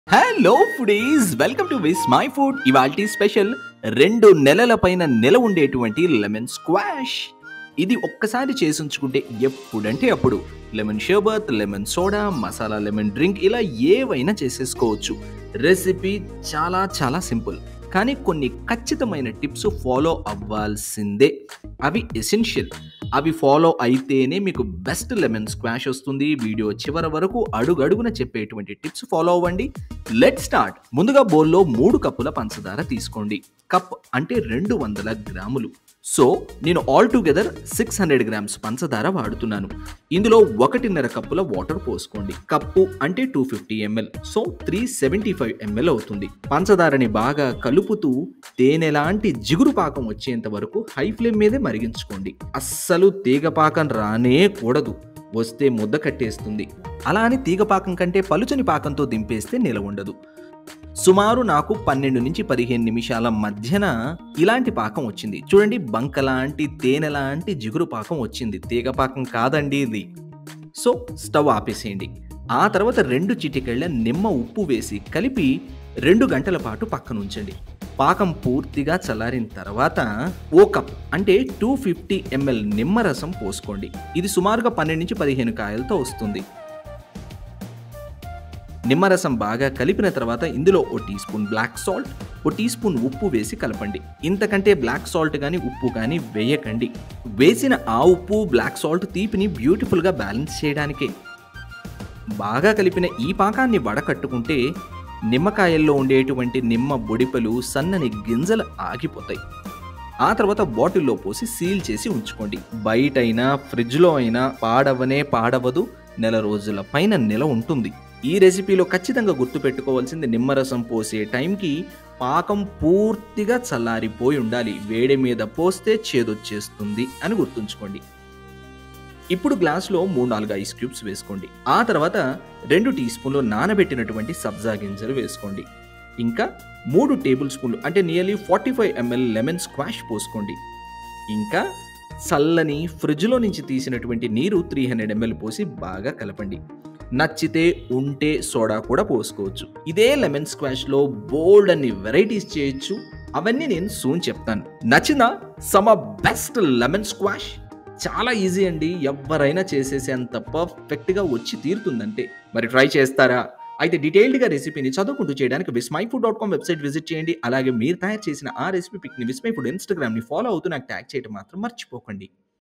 hello foodies welcome to Vismai food ఇవాల్టి special రెండు నెలల పైన నెల ఉండేటువంటి లెమన్ స్క్వాష్ ఇది ఒక్కసారి చేసి ఉంచుకుంటే ఎప్పుడంటే అప్పుడు lemon sharbat lemon soda masala lemon drink ఇలా ఏవైనా చేసేసుకోవచ్చు రెసిపీ చాలా చాలా సింపుల్ కానీ కొన్ని ఖచ్చితమైన టిప్స్ ఫాలో అవ్వాల్సిందే అవి ఎసెన్షియల్ అవి ఫాలో అయితేనే మీకు బెస్ట్ లెమన్ స్క్వాష్ వస్తుంది వీడియో చివరి వరకు అడుగడుగున చెప్పేటువంటి టిప్స్ ఫాలో అవ్వండి లెట్ స్టార్ట్ ముందుగా బౌల్లో మూడు కప్పుల పంచదార తీసుకోండి కప్ అంటే రెండు వందల గ్రాములు సో నేను all together six hundred grams పంచదార వాడుతున్నాను ఇందులో ఒకటిన్నర కప్పుల వాటర్ పోసుకోండి కప్పు అంటే two fifty ML so three seventy five ML అవుతుంది పంచదారని బాగా కలుపుతూ తేనె లాంటి జిగురు పాకం వచ్చేంత వరకు హై ఫ్లేమ్ మీదే మరిగించుకోండి అస్సలు తీగ పాకం రానే కూడదు వస్తే ముద్ద కట్టేస్తుంది అలా అని తీగ పాకం కంటే పలుచని పాకంతో దింపేస్తే నిలవ ఉండదు సుమారు నాకు పన్నెండు నుంచి పదిహేను నిమిషాల మధ్యన ఇలాంటి పాకం వచ్చింది చూడండి బంక లాంటి తేనె లాంటి జిగురు పాకం వచ్చింది తీగ పాకం కాదండి ఇది సో స్టవ్ ఆపేసేయండి ఆ తర్వాత రెండు చిటికెళ్ళ నిమ్మ ఉప్పు వేసి కలిపి రెండు గంటల పాటు పక్కన ఉంచండి పాకం పూర్తిగా చల్లారిన తర్వాత ఓ కప్ అంటే టూ ఫిఫ్టీ ఎంఎల్ నిమ్మరసం పోసుకోండి ఇది సుమారుగా పన్నెండు నుంచి పదిహేను కాయలతో వస్తుంది నిమ్మరసం బాగా కలిపిన తర్వాత ఇందులో ఓ టీ స్పూన్ బ్లాక్ సాల్ట్ ఓ టీ స్పూన్ ఉప్పు వేసి కలపండి ఇంతకంటే బ్లాక్ సాల్ట్ కానీ ఉప్పు కానీ వేయకండి వేసిన ఆ ఉప్పు బ్లాక్ సాల్ట్ తీపిని బ్యూటిఫుల్గా బ్యాలెన్స్ చేయడానికే బాగా కలిపిన ఈ పాకాన్ని వడకట్టుకుంటే నిమ్మకాయల్లో ఉండేటువంటి నిమ్మ బొడిపలు సన్నని గింజలు ఆగిపోతాయి ఆ తర్వాత బాటిల్లో పోసి సీల్ చేసి ఉంచుకోండి బయటైనా ఫ్రిడ్జ్లో అయినా పాడవనే పాడవదు నెల రోజుల పైన నెల ఉంటుంది ఈ రెసిపీలో ఖచ్చితంగా గుర్తుపెట్టుకోవాల్సింది నిమ్మరసం పోసే టైంకి పాకం పూర్తిగా చల్లారిపోయి ఉండాలి వేడి మీద పోస్తే చేదొచ్చేస్తుంది అని గుర్తుంచుకోండి ఇప్పుడు గ్లాస్లో మూడు నాలుగు ఐస్ క్యూబ్స్ వేసుకోండి ఆ తర్వాత రెండు టీ స్పూన్లు నానబెట్టినటువంటి సబ్జా గింజలు వేసుకోండి ఇంకా మూడు టేబుల్ స్పూన్లు అంటే nearly forty five ML lemon squash పోసుకోండి ఇంకా చల్లని ఫ్రిడ్జ్లో నుంచి తీసినటువంటి నీరు త్రీ హండ్రెడ్ ఎంఎల్ పోసి బాగా కలపండి నచ్చితే ఉంటే సోడా కూడా పోసుకోవచ్చు ఇదే లెమన్ స్క్వాష్లో బోల్డ్ అన్ని వెరైటీస్ చేయొచ్చు అవన్నీ నేను సూన్ చెప్తాను నచ్చిందా సమ బెస్ట్ లెమన్ స్క్వాష్ చాలా ఈజీ అండి ఎవరైనా చేసేసేంత పర్ఫెక్ట్గా వచ్చి తీరుతుందంటే మరి ట్రై చేస్తారా అయితే డీటెయిల్డ్గా రెసిపీని చదువుకుంటూ చేయడానికి Vismai food dot com website visit చేయండి అలాగే మీరు తయారు చేసిన ఆ రెసిపీ పిక్ని విస్మై ఫుడ్ ఇన్స్టాగ్రామ్ని ఫాలో అవుతూ నాకు ట్యాగ్ చేయడం మాత్రం మర్చిపోకండి